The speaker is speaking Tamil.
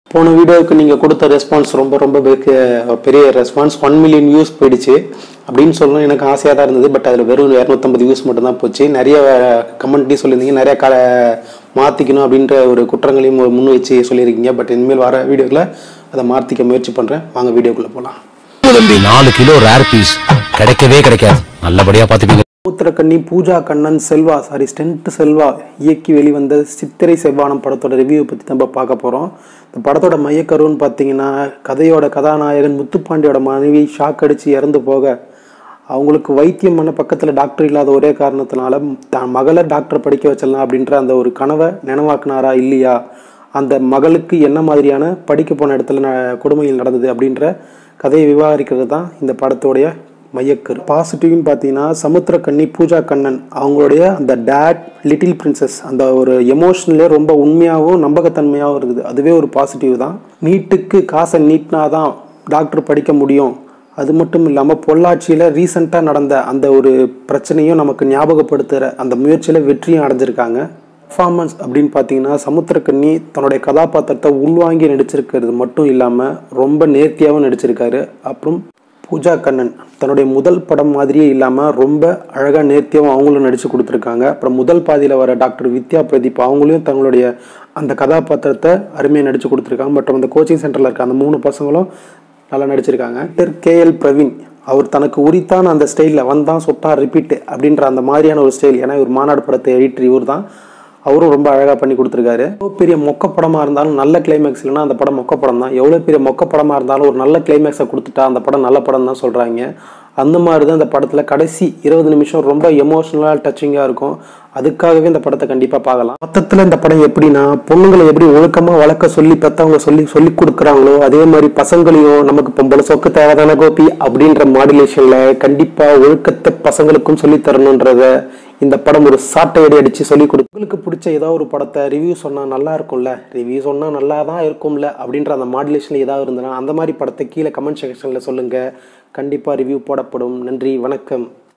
போன வீடியோவுக்கு நீங்கள் கொடுத்த ரெஸ்பான்ஸ் ரொம்ப ரொம்ப பெரிய- பெரிய ரெஸ்பான்ஸ் ஒன் மில்லியன் வியூஸ் போயிடுச்சு அப்படின்னு சொல்லணும் எனக்கு ஆசையாக தான் இருந்தது பட் அதில் வெறும் இரநூத்தம்பது வியூஸ் மட்டும் தான் போச்சு நிறைய கமெண்ட்லையும் சொல்லியிருந்தீங்க நிறைய க மாற்றிக்கணும் அப்படின்ற ஒரு குற்றங்களையும் முன் வச்சு சொல்லியிருக்கீங்க பட் இனிமேல் வர வீடியோவில் அதை மாற்றிக்க முயற்சி பண்ணுறேன் வாங்க வீடியோக்குள்ளே போகலாம் தம்பி நாலு கிலோ ரேர் பீஸ் கிடைக்கவே கிடைக்காது நல்லபடியா பாத்துப்பீங்க மூத்திரக்கண்ணி பூஜா கண்ணன் செல்வா சாரி ஸ்டென்ட் செல்வா இயக்கி வெளிவந்த சித்திரை செவ்வானம் படத்தோட ரிவ்யூ பற்றி நம்ம பார்க்க போகிறோம் இந்த படத்தோட மையக்கருன்னு பார்த்தீங்கன்னா கதையோட கதாநாயகன் முத்துப்பாண்டியோட மனைவி ஷாக் அடித்து இறந்து போக அவங்களுக்கு வைத்தியம் பண்ண பக்கத்தில் டாக்டர் இல்லாத ஒரே காரணத்தினால தான் மகளை டாக்டர் படிக்க வச்சிடலாம் அப்படின்ற அந்த ஒரு கனவை நினைவாக்குனாரா இல்லையா அந்த மகளுக்கு என்ன மாதிரியான படிக்க போன இடத்துல ந- கொடுமைகள் நடந்தது அப்படின்ற கதையை விவாகரிக்கிறது தான் இந்த படத்தோடைய மையக்கரு பாசிட்டிவ்னு பார்த்தீங்கன்னா சமுத்திரக்கண்ணி பூஜா கண்ணன் அவங்களுடைய அந்த டேட் லிட்டில் பிரின்சஸ் அந்த ஒரு எமோஷனலே ரொம்ப உண்மையாகவும் நம்பகத்தன்மையாகவும் இருக்குது அதுவே ஒரு பாசிட்டிவ் தான் நீட்டுக்கு காசை நீட்டினா தான் டாக்டர் படிக்க முடியும் அது மட்டும் இல்லாமல் பொள்ளாச்சியில் ரீசெண்டாக நடந்த அந்த ஒரு பிரச்சனையும் நமக்கு ஞாபகப்படுத்துகிற அந்த முயற்சியில் வெற்றியும் அடைஞ்சிருக்காங்க பர்ஃபார்மன்ஸ் அப்படின்னு பார்த்தீங்கன்னா சமுத்திரக்கண்ணி தன்னுடைய கதாபாத்திரத்தை உள்வாங்கி நடிச்சிருக்கிறது மட்டும் இல்லாமல் ரொம்ப நேர்த்தியாகவும் நடிச்சிருக்காரு அப்புறம் பூஜா கண்ணன் தன்னுடைய முதல் படம் மாதிரியே இல்லாமல் ரொம்ப அழகாக நேர்த்தியாகவும் அவங்களும் நடித்து கொடுத்துருக்காங்க அப்புறம் முதல் பாதியில் வர டாக்டர் வித்யா பிரதீப் அவங்களையும் தங்களுடைய அந்த கதாபாத்திரத்தை அருமையாக நடித்து கொடுத்துருக்காங்க மற்றும் அந்த கோச்சிங் சென்டரில் இருக்க அந்த மூணு பசங்களும் நல்லா நடிச்சிருக்காங்க கே எல் பிரவீன் அவர் தனக்கு உரித்தான அந்த ஸ்டைலில் வந்தான் சொட்டா ரிப்பீட் அப்படின்ற அந்த மாதிரியான ஒரு ஸ்டைல் ஏன்னா இவர் மாநாடு படத்தை எடிட்டர் இவர் தான் அவரும் ரொம்ப அழகாக பண்ணி கொடுத்துருக்காரு எவ்வளோ பெரிய மொக்க படமாக இருந்தாலும் நல்ல கிளைமேக்ஸ் இல்லைன்னா அந்த படம் மொக்க படம் தான் எவ்வளோ பெரிய மொக்க படமாக இருந்தாலும் ஒரு நல்ல கிளைமேக்ஸை கொடுத்துட்டா அந்த படம் நல்ல படம் தான் சொல்கிறாங்க அந்த மாதிரி தான் இந்த படத்தில் கடைசி இருபது நிமிஷம் ரொம்ப எமோஷ்னலாக டச்சிங்காக இருக்கும் அதுக்காகவே இந்த படத்தை கண்டிப்பாக பார்க்கலாம் மொத்தத்தில் இந்த படம் எப்படின்னா பொண்ணுங்களை எப்படி ஒழுக்கமாக வளர்க்க சொல்லி பெற்றவங்க சொல்லி சொல்லி கொடுக்குறாங்களோ அதே மாதிரி பசங்களையும் நமக்கு பொம்பளை சொக்கு தேவைதான கோபி அப்படின்ற மாடுலேஷனில் கண்டிப்பாக ஒழுக்கத்தை பசங்களுக்கும் சொல்லி தரணுன்றத இந்த படம் ஒரு சாட்டை அடி அடித்து சொல்லி கொடு உங்களுக்கு பிடிச்ச ஏதாவது ஒரு படத்தை ரிவ்யூ சொன்னால் நல்லா இருக்கும்ல ரிவ்யூ சொன்னால் நல்லா தான் இருக்கும்ல அப்படின்ற அந்த மாடுலேஷனில் ஏதாவது இருந்ததுன்னா அந்த மாதிரி படத்தை கீழே கமெண்ட் செக்ஷனில் சொல்லுங்கள் கண்டிப்பாக ரிவ்யூ போடப்படும் நன்றி வணக்கம்